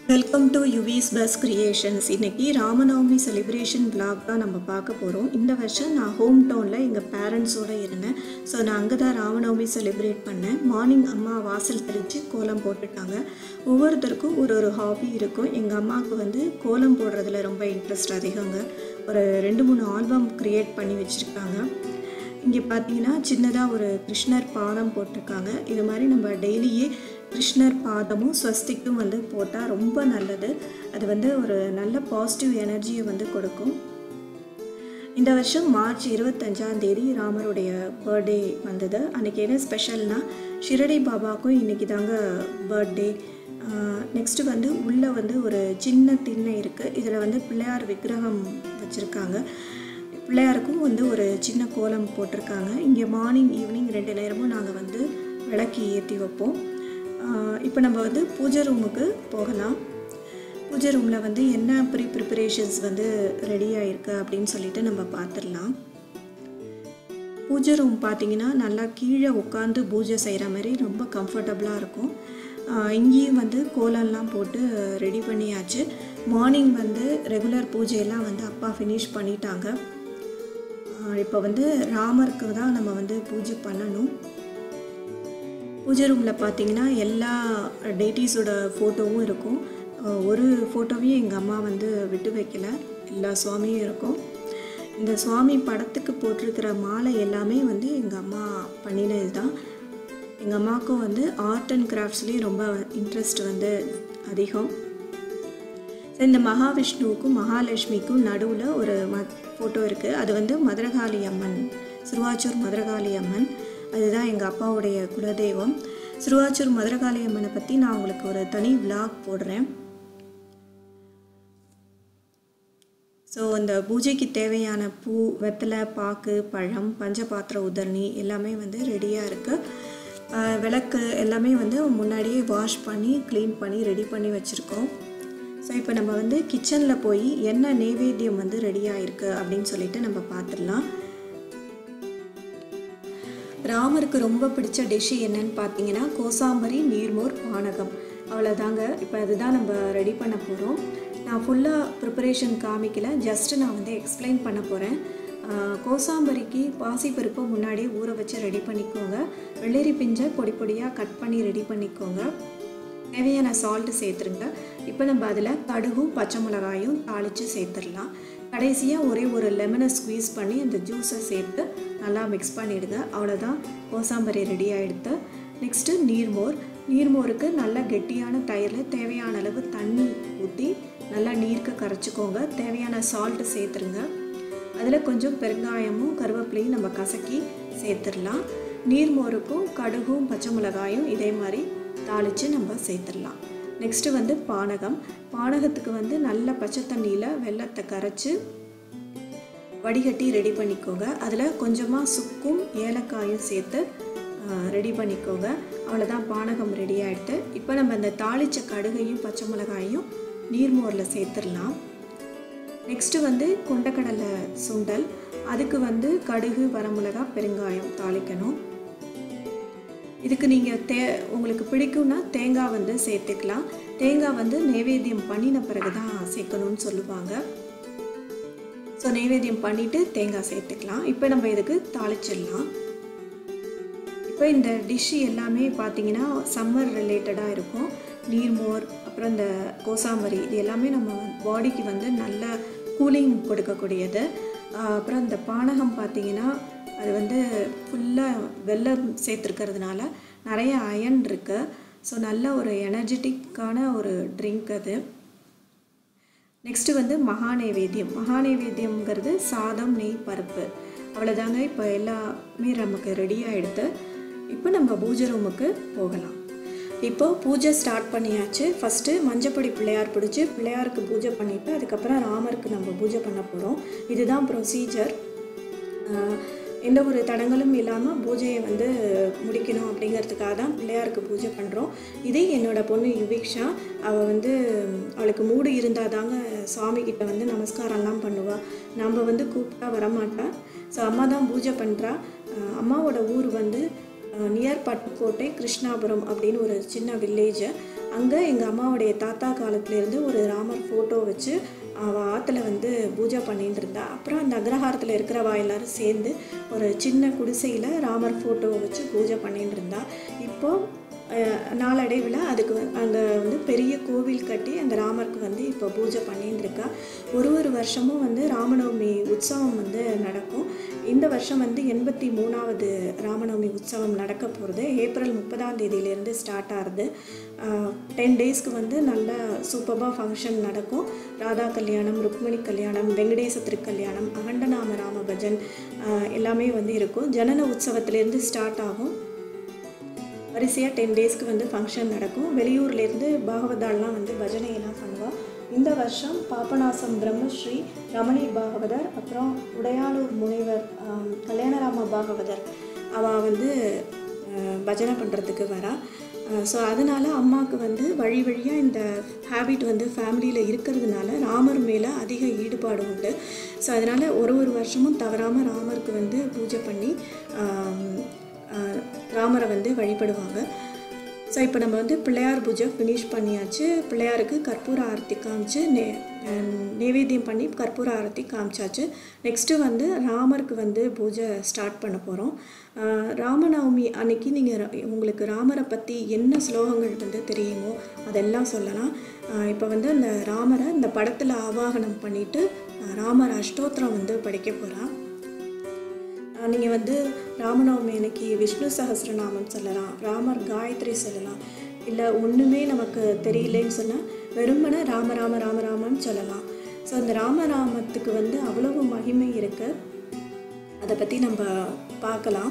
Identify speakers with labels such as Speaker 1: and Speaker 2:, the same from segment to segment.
Speaker 1: welcome to UV's best creations இன்னைக்கு Ramanavami celebration vlog தான் நம்ம பார்க்க போகிறோம் இந்த வருஷம் நான் ஹோம் டவுனில் எங்கள் பேரண்ட்ஸோடு இருந்தேன் ஸோ நான் அங்கே தான் ராமநவமி செலிப்ரேட் பண்ணேன் மார்னிங் அம்மா வாசல் தெளித்து கோலம் போட்டுட்டாங்க ஒவ்வொருத்தருக்கும் ஒரு ஒரு ஹாபி இருக்கும் எங்கள் அம்மாவுக்கு வந்து கோலம் போடுறதுல ரொம்ப இன்ட்ரெஸ்ட் அதிகங்க ஒரு ரெண்டு மூணு ஆல்பம் க்ரியேட் பண்ணி வச்சுருக்காங்க இங்கே பார்த்தீங்கன்னா சின்னதாக ஒரு கிருஷ்ணர் பாதம் போட்டிருக்காங்க இது மாதிரி நம்ம டெய்லியே கிருஷ்ணர் பாதமும் ஸ்வஸ்திக்கும் வந்து போட்டால் ரொம்ப நல்லது அது வந்து ஒரு நல்ல பாசிட்டிவ் எனர்ஜியை வந்து கொடுக்கும் இந்த வருஷம் மார்ச் இருபத்தஞ்சாம் தேதி ராமருடைய பர்த்டே வந்தது அன்றைக்கி என்ன ஸ்பெஷல்னால் ஷிரடி பாபாவுக்கும் இன்றைக்கி தாங்க பர்த்டே நெக்ஸ்ட்டு வந்து உள்ளே வந்து ஒரு சின்ன திண்ணை இருக்குது இதில் வந்து பிள்ளையார் விக்கிரகம் வச்சுருக்காங்க பிள்ளையாருக்கும் வந்து ஒரு சின்ன கோலம் போட்டிருக்காங்க இங்கே மார்னிங் ஈவினிங் ரெண்டு நேரமும் நாங்கள் வந்து விளக்கு ஏற்றி வைப்போம் இப்போ நம்ம வந்து பூஜை ரூமுக்கு போகலாம் பூஜை ரூமில் வந்து என்ன ப்ரீ ப்ரிப்பரேஷன்ஸ் வந்து ரெடி ஆகிருக்கு அப்படின்னு சொல்லிட்டு நம்ம பார்த்துடலாம் பூஜை ரூம் பார்த்தீங்கன்னா நல்லா கீழே உட்காந்து பூஜை செய்கிற மாதிரி ரொம்ப கம்ஃபர்டபுளாக இருக்கும் ஆஹ் இங்கேயும் வந்து கோலம்லாம் போட்டு ரெடி பண்ணியாச்சு மார்னிங் வந்து ரெகுலர் பூஜையெல்லாம் வந்து அப்பா ஃபினிஷ் பண்ணிட்டாங்க ஆஹ் இப்போ வந்து ராமருக்கு தான் நம்ம வந்து பூஜை பண்ணணும் பூஜை ரூமில் பார்த்தீங்கன்னா எல்லா டேட்டிஸோட ஃபோட்டோவும் இருக்கும் ஆஹ் ஒரு ஃபோட்டோவையும் எங்கள் அம்மா வந்து விட்டு வைக்கல எல்லா சுவாமியும் இருக்கும் இந்த சுவாமி படத்துக்கு போட்டிருக்கிற மாலை எல்லாமே வந்து எங்கள் அம்மா பண்ணினது தான் எங்கள் அம்மாவுக்கும் வந்து ஆர்ட் அண்ட் கிராஃப்ட்ஸ்லேயும் ரொம்ப இன்ட்ரெஸ்ட் வந்து அதிகம் So, இந்த மகாவிஷ்ணுவுக்கும் மகாலட்சுமிக்கும் நடுவில் ஒரு ம ஃபோட்டோ இருக்குது அது வந்து மதுரகாளி அம்மன் சிறுவாச்சூர் மதுரகாளி அம்மன் அதுதான் எங்கள் அப்பாவுடைய குலதெய்வம் சிறுவாச்சூர் மதுரகாளி அம்மனை பற்றி நான் உங்களுக்கு ஒரு தனி vlog போடுறேன் ஸோ அந்த பூஜைக்கு தேவையான பூ வெத்தலை பாக்கு பழம் பஞ்சபாத்திர உதரணி எல்லாமே வந்து ரெடியாக இருக்குது விளக்கு எல்லாமே வந்து முன்னாடியே வாஷ் பண்ணி க்ளீன் பண்ணி ரெடி பண்ணி வச்சுருக்கோம் ஸோ இப்போ நம்ம வந்து கிச்சனில் போய் என்ன நெய்வேத்தியம் வந்து ரெடியாக இருக்குது அப்படின்னு சொல்லிட்டு நம்ம பார்த்துடலாம் ராமருக்கு ரொம்ப பிடிச்ச டிஷ்ஷு என்னன்னு பார்த்தீங்கன்னா கோசாம்பரி நீர்மோர் பானகம் அவ்வளோதாங்க இப்போ அதுதான் நம்ம ரெடி பண்ண போகிறோம் நான் ஃபுல்லாக ப்ரிப்பரேஷன் காமிக்கல ஜஸ்ட் நான் வந்து எக்ஸ்பிளைன் பண்ண போகிறேன் கோசாம்பரிக்கு பாசிப்பருப்பை முன்னாடியே ஊற வச்சு ரெடி பண்ணிக்கோங்க வெள்ளரி பிஞ்சை பொடி பொடியாக கட் பண்ணி ரெடி பண்ணிக்கோங்க தேவையான சால்ட்டு சேர்த்துருங்க இப்போ நம்ம அதில் கடுகும் பச்சை மிளகாயும் தாளித்து சேர்த்துடலாம் கடைசியாக ஒரே ஒரு லெமனை ஸ்குவீஸ் பண்ணி அந்த ஜூஸை சேர்த்து நல்லா மிக்ஸ் பண்ணிவிடுங்க அவ்வளோதான் கோசாம்பரி ரெடி ஆகிடுது நெக்ஸ்ட்டு நீர்மோர் நீர்மோருக்கு நல்ல கெட்டியான தயிரில் தேவையான அளவு தண்ணி ஊற்றி நல்லா நீர்க்க கரைச்சிக்கோங்க தேவையான சால்ட்டு சேர்த்துருங்க அதில் கொஞ்சம் பெருங்காயமும் கருவேப்பிலையும் நம்ம கசக்கி சேர்த்துடலாம் நீர்மோருக்கும் கடுகும் பச்சை மிளகாயும் இதே மாதிரி தாளித்து நம்ம சேர்த்துடலாம் நெக்ஸ்ட்டு வந்து பானகம் பானகத்துக்கு வந்து நல்ல பச்சை தண்ணியில் வெள்ளத்தை கரைச்சி வடிகட்டி ரெடி பண்ணிக்கோங்க அதில் கொஞ்சமாக சுக்கும் ஏலக்காயும் சேர்த்து ரெடி பண்ணிக்கோங்க அவ்வளோதான் பானகம் ரெடி ஆகிடுது இப்போ நம்ம இந்த தாளித்த கடுகையும் பச்சை மிளகாயும் நீர்மோரில் சேர்த்துடலாம் நெக்ஸ்ட்டு வந்து கொண்டக்கடலை சுண்டல் அதுக்கு வந்து கடுகு வரமிளகா பெருங்காயம் தாளிக்கணும் இதுக்கு நீங்கள் தே உங்களுக்கு பிடிக்கும்னா தேங்காய் வந்து சேர்த்துக்கலாம் தேங்காய் வந்து நைவேத்தியம் பண்ணின பிறகு தான் சேர்க்கணும்னு சொல்லுவாங்க ஸோ நைவேத்தியம் பண்ணிவிட்டு தேங்காய் சேர்த்துக்கலாம் இப்போ நம்ம இதுக்கு தாளிச்சிடலாம் இப்போ இந்த டிஷ்ஷு எல்லாமே பார்த்தீங்கன்னா சம்மர் ரிலேட்டடாக இருக்கும் நீர்மோர் அப்புறம் இந்த கோசாம்பரி இது எல்லாமே நம்ம பாடிக்கு வந்து நல்ல கூலிங் கொடுக்கக்கூடியது அப்புறம் இந்த பானகம் பார்த்தீங்கன்னா அது வந்து ஃபுல்லாக வெள்ளம் சேர்த்துருக்கிறதுனால நிறைய அயன் இருக்குது ஸோ நல்ல ஒரு எனர்ஜெட்டிக்கான ஒரு ட்ரிங்க் அது நெக்ஸ்ட்டு வந்து மகா நைவேத்தியம் மகா நைவேத்தியம்ங்கிறது சாதம் நெய் பருப்பு அவ்வளோதாங்க இப்போ எல்லாமே நமக்கு ரெடி ஆகிடுது இப்போ நம்ம பூஜை ரூமுக்கு போகலாம் இப்போ பூஜை ஸ்டார்ட் பண்ணியாச்சு ஃபஸ்ட்டு மஞ்சப்பொடி பிள்ளையார் பிடிச்சி பிள்ளையாருக்கு பூஜை பண்ணிவிட்டு அதுக்கப்புறம் ராமருக்கு நம்ம பூஜை பண்ண போகிறோம் இதுதான் ப்ரொசீஜர் எந்த ஒரு தடங்களும் இல்லாமல் பூஜையை வந்து முடிக்கணும் அப்படிங்கிறதுக்காக தான் பிள்ளையாருக்கு பூஜை பண்ணுறோம் இதே என்னோட பொண்ணு யுவிக்ஷா அவள் வந்து அவளுக்கு மூடு இருந்தால் தாங்க சுவாமிகிட்ட வந்து நமஸ்காரம்லாம் பண்ணுவாள் நம்ம வந்து கூப்பிட்டா வரமாட்டா ஸோ அம்மா தான் பூஜை பண்ணுறா அம்மாவோட ஊர் வந்து நியர் பட்டுக்கோட்டை கிருஷ்ணாபுரம் அப்படின்னு ஒரு சின்ன வில்லேஜு அங்கே எங்கள் அம்மாவுடைய தாத்தா காலத்துலேருந்து ஒரு ராமர் ஃபோட்டோ வச்சு அவள் ஆற்றுல வந்து பூஜை பண்ணிட்டு இருந்தா அப்புறம் அந்த அக்ரஹாரத்தில் இருக்கிறவா எல்லாரும் சேர்ந்து ஒரு சின்ன குடிசையில் ராமர் ஃபோட்டோவை வச்சு பூஜை பண்ணிட்டு இருந்தா இப்போது அஹ், நாளடைவில் அதுக்கு வ- அங்கே வந்து பெரிய கோவில் கட்டி அந்த ராமருக்கு வந்து இப்போ பூஜை பண்ணிட்டு இருக்கா ஒரு ஒரு வருஷமும் வந்து ராமநவமி உற்சவம் வந்து நடக்கும் இந்த வருஷம் வந்து எண்பத்தி மூணாவது ராமநவமி உற்சவம் நடக்க போகிறது ஏப்ரல் முப்பதாம் தேதியிலேருந்து ஸ்டார்ட் ஆகுது டென் டேஸ்க்கு வந்து நல்ல சூப்பராக ஃபங்க்ஷன் நடக்கும் ராதா கல்யாணம் ருக்மிணி கல்யாணம் வெங்கடேச திருக்கல்யாணம் அகண்டநாம ராம பஜன் ஆஹ் எல்லாமே வந்து இருக்கும் ஜனன உற்சவத்திலேருந்து ஸ்டார்ட் ஆகும் வரிசையாக டென் டேஸ்க்கு வந்து ஃபங்க்ஷன் நடக்கும் வெளியூர்லேருந்து பாகவதாலாம் வந்து பஜனையெல்லாம் பண்ணுவா இந்த வருஷம் பாபநாசம் பிரம்மஸ்ரீ ரமணி பாகவதர் அப்புறம் உடையாளூர் முனைவர் ஆம், கல்யாணராம பாகவதர் அவள் வந்து அஹ், பஜனை பண்ணுறதுக்கு வரா ஸோ அதனால் அம்மாவுக்கு வந்து வழி வழியாக இந்த ஹேபிட் வந்து ஃபேமிலியில் இருக்கிறதுனால ராமர் மேலே அதிக ஈடுபாடு உண்டு ஸோ அதனால் ஒரு ஒரு வருஷமும் தவறாமல் ராமருக்கு வந்து பூஜை பண்ணி ஆம், ஆஹ் ராமரை வந்து வழிபடுவாங்க ஸோ இப்போ நம்ம வந்து பிள்ளையார் பூஜை ஃபினிஷ் பண்ணியாச்சு பிள்ளையாருக்கு கற்பூர ஆரத்தி காமிச்சு நே ஆஹ் நைவேத்தியம் பண்ணி கற்பூர ஆரத்தி காமிச்சாச்சு நெக்ஸ்ட்டு வந்து ராமருக்கு வந்து பூஜை ஸ்டார்ட் பண்ண போகிறோம் ராமநவமி அன்னைக்கு நீங்கள் உங்களுக்கு ராமரை பற்றி என்ன ஸ்லோகங்கள் வந்து தெரியுமோ அதெல்லாம் சொல்லலாம் இப்போ வந்து அந்த ராமரை இந்த படத்தில் ஆவாகனம் பண்ணிவிட்டு ராமர் அஷ்டோத்திரம் வந்து படிக்க போகிறான் நீங்கள் வந்து ராமநவமி அன்னைக்கு விஷ்ணு சஹஸ்ரநாமம் சொல்லலாம் ராமர் காயத்ரி சொல்லலாம் இல்லை ஒன்றுமே நமக்கு தெரியலேன்னு சொன்னால் வெறுமனே ராம ராம ராம ராமன்னு சொல்லலாம் ஸோ அந்த ராமநாமத்துக்கு வந்து அவ்வளவு மகிமை இருக்கு அதை பற்றி நம்ம பார்க்கலாம்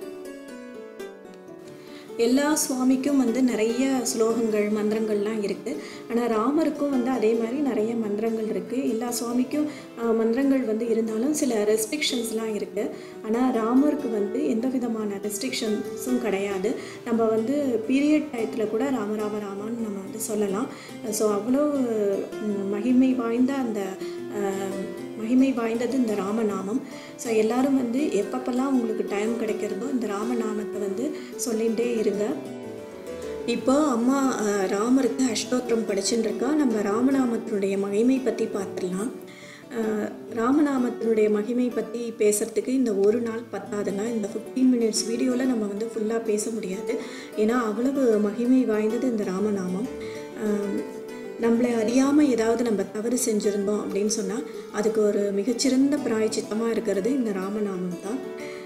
Speaker 1: எல்லா சுவாமிக்கும் வந்து நிறைய ஸ்லோகங்கள் மந்திரங்கள்லாம் இருக்குது ஆனால் ராமருக்கும் வந்து அதே மாதிரி நிறைய மந்திரங்கள் இருக்குது எல்லா சுவாமிக்கும் ஆஹ், மந்திரங்கள் வந்து இருந்தாலும் சில ரெஸ்ட்ரிக்ஷன்ஸ்லாம் இருக்குது ஆனால் ராமருக்கு வந்து எந்த விதமான ரெஸ்ட்ரிக்ஷன்ஸும் கிடையாது நம்ம வந்து பீரியட் டயத்தில் கூட ராம ராம ராமான்னு நம்ம வந்து சொல்லலாம் ஸோ அவ்வளோ ம், மகிமை வாய்ந்த அந்த ஆஹ், மகிமை வாய்ந்தது இந்த ராமநாமம் ஸோ எல்லாரும் வந்து எப்பப்பெல்லாம் உங்களுக்கு டைம் கிடைக்கிறதோ இந்த ராமநாமத்தை வந்து சொல்லிகிட்டே இருங்க இப்போ அம்மா அஹ், ராமருக்கு அஷ்டோத்திரம் படிச்சுட்டு இருக்கா நம்ம ராமநாமத்தினுடைய மகிமை பற்றி பார்த்துடலாம் அஹ், ராமநாமத்தினுடைய மகிமை பற்றி பேசுகிறதுக்கு இந்த ஒரு நாள் பத்தாதுங்க இந்த ஃபிஃப்டீன் மினிட்ஸ் வீடியோவில் நம்ம வந்து ஃபுல்லாக பேச முடியாது ஏன்னா அவ்வளவு மகிமை வாய்ந்தது இந்த ராமநாமம் அஹ், நம்மளை அறியாமல் ஏதாவது நம்ம தவறு செஞ்சுருந்தோம் அப்படின்னு சொன்னால் அதுக்கு ஒரு மிகச்சிறந்த பிராயச்சித்தமாக இருக்கிறது இந்த ராமநாமம் தான்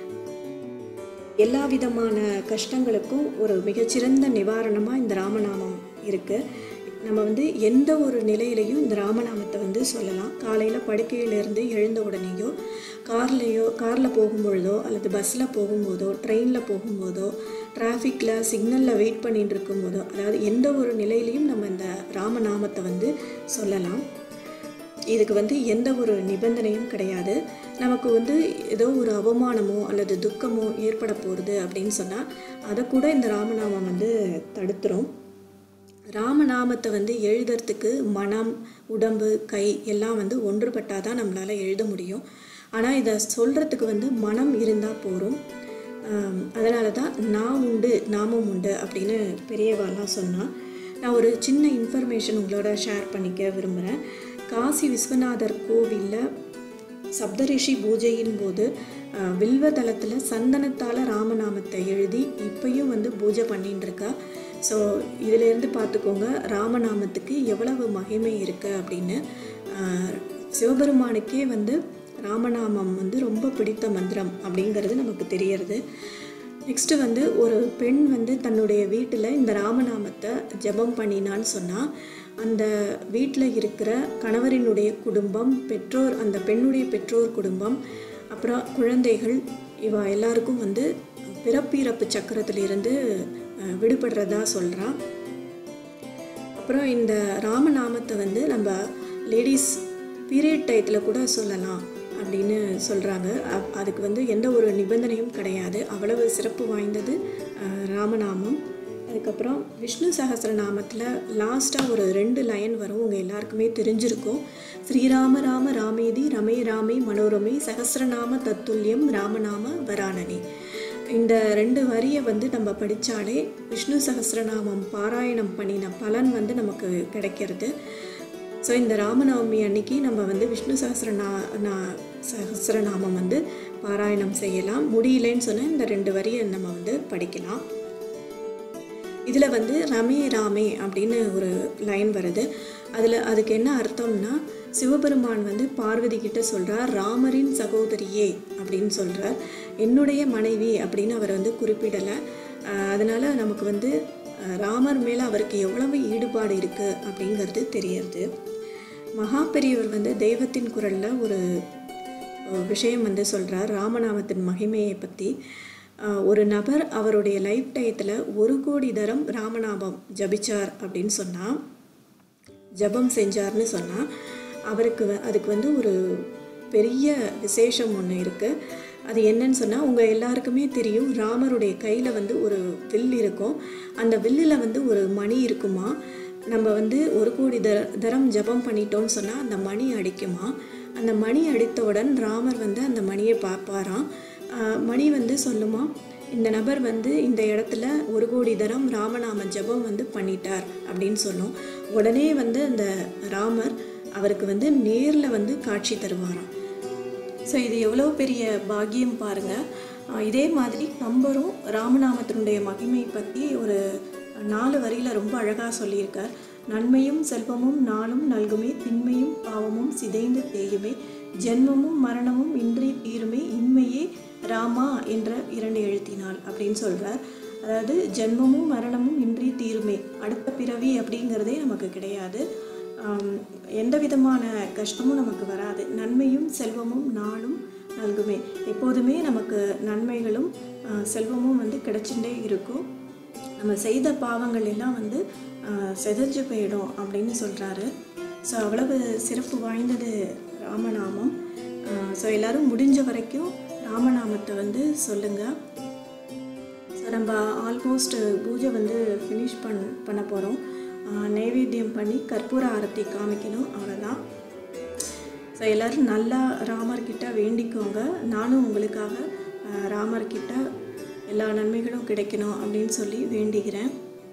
Speaker 1: எல்லா விதமான கஷ்டங்களுக்கும் ஒரு மிகச்சிறந்த நிவாரணமாக இந்த ராமநாமம் இருக்குது நம்ம வந்து எந்த ஒரு நிலையிலையும் இந்த ராமநாமத்தை வந்து சொல்லலாம் காலையில் படுக்கையிலேருந்து எழுந்த உடனேயோ கார்லேயோ காரில் போகும்பொழுதோ அல்லது பஸ்ஸில் போகும்போதோ ட்ரெயினில் போகும்போதோ டிராஃபிக்கில் சிக்னலில் வெயிட் பண்ணிட்டு இருக்கும்போதோ அதாவது எந்த ஒரு நிலையிலையும் நம்ம இந்த ராமநாமத்தை வந்து சொல்லலாம் இதுக்கு வந்து எந்த ஒரு நிபந்தனையும் கிடையாது நமக்கு வந்து ஏதோ ஒரு அவமானமோ அல்லது துக்கமோ ஏற்பட போகிறது அப்படின்னு சொன்னால் அதை கூட இந்த ராமநாமம் வந்து தடுத்துரும் ராமநாமத்தை வந்து எழுதுறதுக்கு மனம் உடம்பு கை எல்லாம் வந்து ஒன்றுபட்டால் தான் நம்மளால் எழுத முடியும் ஆனால் இதை சொல்கிறதுக்கு வந்து மனம் இருந்தால் போகும் அதனால தான் நான் உண்டு நாமம் உண்டு அப்படின்னு பெரியவாலாம் சொன்னான் நான் ஒரு சின்ன இன்ஃபர்மேஷன் உங்களோட ஷேர் பண்ணிக்க விரும்புகிறேன் காசி விஸ்வநாதர் கோவிலில் சப்தரிஷி பூஜையின் போது அஹ், வில்வதளத்தில் சந்தனத்தால் ராமநாமத்தை எழுதி இப்பயும் வந்து பூஜை பண்ணிட்டு இருக்கா ஸோ இதிலேருந்து பார்த்துக்கோங்க ராமநாமத்துக்கு எவ்வளவு மகிமை இருக்கு அப்படின்னு அஹ், சிவபெருமானுக்கே வந்து ராமநாமம் வந்து ரொம்ப பிடித்த மந்திரம் அப்படிங்கிறது நமக்கு தெரியறது நெக்ஸ்ட்டு வந்து ஒரு பெண் வந்து தன்னுடைய வீட்டில் இந்த ராமநாமத்தை ஜெபம் பண்ணினான்னு சொன்னால் அந்த வீட்டில் இருக்கிற கணவரினுடைய குடும்பம் பெற்றோர் அந்த பெண்ணுடைய பெற்றோர் குடும்பம் அப்புறம் குழந்தைகள் இவ எல்லாருக்கும் வந்து பிறப்பிறப்பு சக்கரத்திலிருந்து அஹ், விடுபடுறதா சொல்கிறான் அப்புறம் இந்த ராமநாமத்தை வந்து நம்ம லேடிஸ் பீரியட் டயத்தில் கூட சொல்லலாம் அப்படின்னு சொல்கிறாங்க அதுக்கு வந்து எந்த ஒரு நிபந்தனையும் கிடையாது அவ்வளவு சிறப்பு வாய்ந்தது அஹ், ராமநாமம் அதுக்கப்புறம் விஷ்ணு சஹஸ்ரநாமத்தில் லாஸ்ட்டாக ஒரு ரெண்டு லைன் வரும் உங்கள் எல்லாருக்குமே தெரிஞ்சிருக்கும் ஸ்ரீராம ராம ராமேதி ரமே ராமே மனோரமே சஹஸ்ரநாம தத்துல்யம் ராமநாம வராணனே இந்த ரெண்டு வரியை வந்து நம்ம படித்தாலே விஷ்ணு சகஸ்ரநாமம் பாராயணம் பண்ணின பலன் வந்து நமக்கு கிடைக்கிறது ஸோ இந்த ராமநவமி அன்னைக்கு நம்ம வந்து விஷ்ணு சகஸ்ரநா நா- சகஸ்ரநாமம் வந்து பாராயணம் செய்யலாம் முடியலன்னு சொன்னால் இந்த ரெண்டு வரியை நம்ம வந்து படிக்கலாம் இதில் வந்து ரமே ராமே அப்படின்னு ஒரு லைன் வருது அதில் அதுக்கு என்ன அர்த்தம்னா சிவபெருமான் வந்து பார்வதி கிட்ட சொல்கிறார் ராமரின் சகோதரியே அப்படின்னு சொல்கிறார் என்னுடைய மனைவி அப்படின்னு அவர் வந்து குறிப்பிடலை அதனால் நமக்கு வந்து அஹ், ராமர் மேலே அவருக்கு எவ்வளவு ஈடுபாடு இருக்குது அப்படிங்கிறது தெரியறது மகா பெரியவர் வந்து தெய்வத்தின் குரலில் ஒரு அஹ், விஷயம் வந்து சொல்கிறார் ராமநாமத்தின் மகிமையை பற்றி அஹ், ஒரு நபர் அவருடைய லைஃப் டயத்தில் ஒரு கோடி தரம் ராமநாமம் ஜபிச்சார் அப்படின்னு சொன்னால் ஜபம் செஞ்சார்னு சொன்னால் அவருக்கு வ- அதுக்கு வந்து ஒரு பெரிய விசேஷம் ஒன்று இருக்குது அது என்னன்னு சொன்னால் உங்கள் எல்லாருக்குமே தெரியும் ராமருடைய கையில் வந்து ஒரு வில் இருக்கும் அந்த வில்லில் வந்து ஒரு மணி இருக்குமா நம்ம வந்து ஒரு கோடி தர தரம் ஜபம் பண்ணிட்டோம்னு சொன்னால் அந்த மணி அடிக்குமா அந்த மணி அடித்தவுடன் ராமர் வந்து அந்த மணியை பார்ப்பாராம் ஆஹ் மணி வந்து சொல்லுமா இந்த நபர் வந்து இந்த இடத்துல ஒரு கோடி தரம் ராமநாம ஜெபம் வந்து பண்ணிட்டார் அப்படின்னு சொல்லும் உடனே வந்து அந்த ராமர் அவருக்கு வந்து நேரில் வந்து காட்சி தருவாராம் ஸோ இது எவ்வளோ பெரிய பாக்கியம் பாருங்கள் இதே மாதிரி நம்பரும் ராமநாமத்தினுடைய மகிமை பற்றி ஒரு நாலு வரியில் ரொம்ப அழகாக சொல்லியிருக்கார் நன்மையும் செல்வமும் நாளும் நல்குமே திண்மையும் பாவமும் சிதைந்து தேயுமே ஜென்மமும் மரணமும் இன்றி தீருமே இன்மையே ராமா என்ற இரண்டு எழுத்தினால் அப்படின்னு சொல்கிறார் அதாவது ஜென்மமும் மரணமும் இன்றி தீருமே அடுத்த பிறவி அப்படிங்கிறதே நமக்கு கிடையாது ஆம், எந்த விதமான கஷ்டமும் நமக்கு வராது நன்மையும் செல்வமும் நாளும் நல்குமே எப்போதுமே நமக்கு நன்மைகளும் ஆ, செல்வமும் வந்து கிடைச்சுட்டே இருக்கும் நம்ம செய்த பாவங்கள் எல்லாம் வந்து ஆ, செதஞ்சு போயிடும் அப்படின்னு சொல்கிறாரு ஸோ அவ்வளவு சிறப்பு வாய்ந்தது ராமநாமம் ஸோ எல்லாரும் முடிஞ்ச வரைக்கும் ராமநாமத்தை வந்து சொல்லுங்கள் ஸோ நம்ம ஆல்மோஸ்ட் பூஜை வந்து ஃபினிஷ் பண் பண்ண போகிறோம் நைவேத்தியம் பண்ணி கற்பூர ஆரத்தி காமிக்கணும் அவ்வளோதான் ஸோ எல்லோரும் நல்லா ராமர்கிட்ட வேண்டிக்கோங்க நானும் உங்களுக்காக ஆஹ், ராமர்கிட்ட எல்லா நன்மைகளும் கிடைக்கணும் அப்படின்னு சொல்லி வேண்டிக்கிறேன்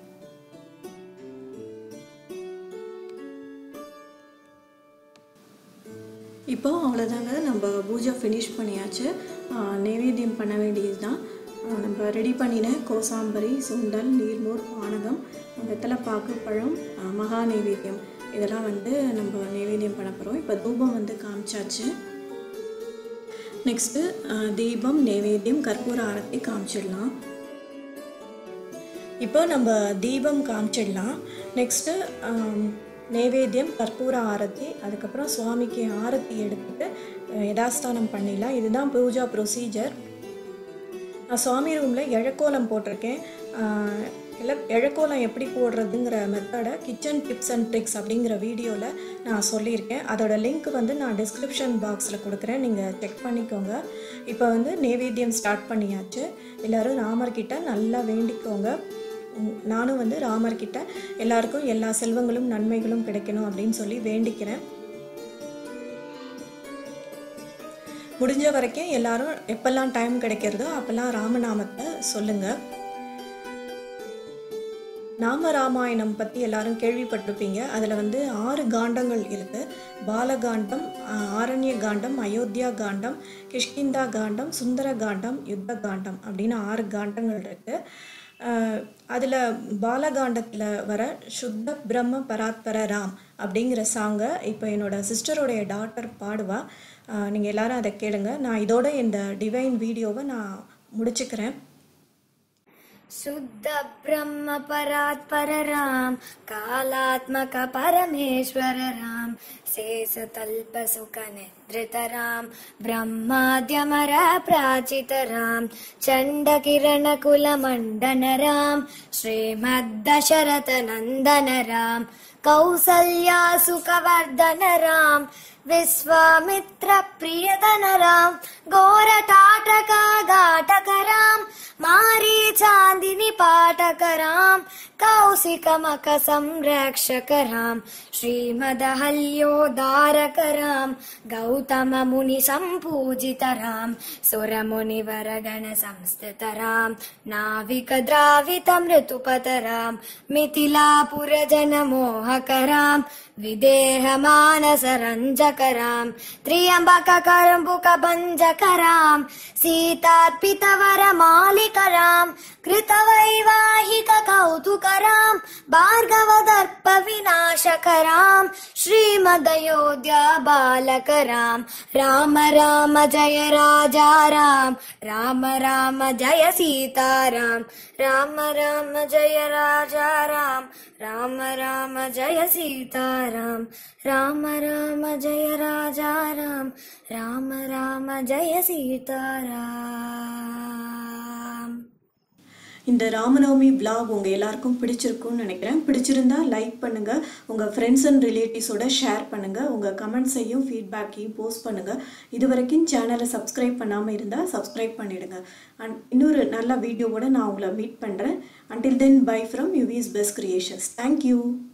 Speaker 1: இப்போ அவ்வளோதாங்க நம்ம பூஜை ஃபினிஷ் பண்ணியாச்சு ஆஹ் நைவேத்தியம் பண்ண வேண்டியது தான் நம்ம ரெடி பண்ணின கோசாம்பரி சுண்டல் நீர்மோர் பானகம் வெத்தலை பாக்கு பழம் ஆஹ் மகா நைவேத்தியம் இதெல்லாம் வந்து நம்ம நைவேத்தியம் பண்ண போகிறோம் இப்போ தூபம் வந்து காமிச்சாச்சு நெக்ஸ்ட்டு தீபம் நைவேத்தியம் கற்பூர ஆரத்தி காமிச்சிடலாம் இப்போ நம்ம தீபம் காமிச்சிடலாம் நெக்ஸ்ட்டு நைவேத்தியம் கற்பூர ஆரத்தி அதுக்கப்புறம் சுவாமிக்கு ஆரத்தி எடுத்துட்டு அஹ், யதாஸ்தானம் பண்ணிடலாம் இதுதான் பூஜா ப்ரொசீஜர் நான் சுவாமி ரூமில் இழக்கோலம் போட்டிருக்கேன் ஆஹ், இல இழக்கோலம் எப்படி போடுறதுங்கிற மெத்தடை கிச்சன் டிப்ஸ் அண்ட் ட்ரிக்ஸ் அப்படிங்கிற வீடியோவில் நான் சொல்லியிருக்கேன் அதோட லிங்க் வந்து நான் டிஸ்கிரிப்ஷன் பாக்ஸில் கொடுக்குறேன் நீங்கள் செக் பண்ணிக்கோங்க இப்போ வந்து நைவேத்தியம் ஸ்டார்ட் பண்ணியாச்சு எல்லோரும் ராமர்கிட்ட நல்லா வேண்டிக்கோங்க உம், நானும் வந்து ராமர்கிட்ட எல்லாருக்கும் எல்லா செல்வங்களும் நன்மைகளும் கிடைக்கணும் அப்படின்னு சொல்லி வேண்டிக்கிறேன் முடிஞ்ச வரைக்கும் எல்லாரும் எப்பெல்லாம் டைம் கிடைக்கிறதோ அப்பெல்லாம் ராமநாமத்தை சொல்லுங்க நாம ராமாயணம் பற்றி எல்லாரும் கேள்விப்பட்டிருப்பீங்க அதில் வந்து ஆறு காண்டங்கள் இருக்குது பாலகாண்டம் ஆஹ், ஆரண்ய காண்டம் அயோத்தியா காண்டம் கிஷ்கிந்தா காண்டம் சுந்தர காண்டம் யுத்த காண்டம் அப்படின்னு ஆறு காண்டங்கள் இருக்குது அதில் பாலகாண்டத்தில் வர சுத்த பிரம்ம பராத்பர ராம் அப்படிங்கிற சாங்கை இப்போ என்னோட சிஸ்டருடைய டாட்டர் பாடுவா நீங்கள் எல்லாரும் அதை கேளுங்க நான் இதோட இந்த டிவைன் வீடியோவை நான் முடிச்சுக்கிறேன்
Speaker 2: शुद्ध ब्रह्म परात्पर राम कालात्मक परमेश्वर राम शेष तल्प सुख निद्रित राम ब्रह्माद्यमर प्राचित राम चण्ड किरण कुल मण्डन राम श्रीमद्दशरथ नन्दन राम कौसल्या सुखवर्धन राम विश्वामित्र प्रियधन राम घोरटाटका घाटक राम मारीचान्दिनि पाटक राम कौशिकमक संरक्षक राम श्रीमदहल्योदारक राम गौतम मुनि सम्पूजित राम सुरमुनिवरगण संस्थित राम नाविक द्रावित मृतुपत राम मिथिलापुरजन मोहक राम विदेह मानस रञ्जक राम त्र्यम्बक करम्बुक भञ्जक राम सीतार्पित वर मालिक राम कृतवैवाहिक कौतुक राम भार्गव दर्प विनाशक राम श्रीमदयोध्या बालक राम राम राम जय राजा राम राम राम जय सीता राम राम राम जय राजा राम राम राम जय सीता राम राम राम जय राजा राम राम राम जय सीता राम
Speaker 1: இந்த ராமநவமி vlog உங்க எல்லாருக்கும் பிடிச்சிருக்கும்னு நினைக்கிறேன் பிடிச்சிருந்தா லைக் பண்ணுங்க உங்க ஃப்ரெண்ட்ஸ் அண்ட் ரிலேட்டிவ்ஸோட ஷேர் பண்ணுங்க உங்க கமெண்ட்ஸையும் ஃபீட்பேக்கையும் போஸ்ட் பண்ணுங்க இது வரைக்கும் சேனலை சப்ஸ்கிரைப் பண்ணாம இருந்தா சப்ஸ்கிரைப் பண்ணிடுங்க அண்ட் இன்னொரு நல்ல வீடியோவோட நான் உங்களை மீட் பண்றேன் until then bye from UV's best creations thank you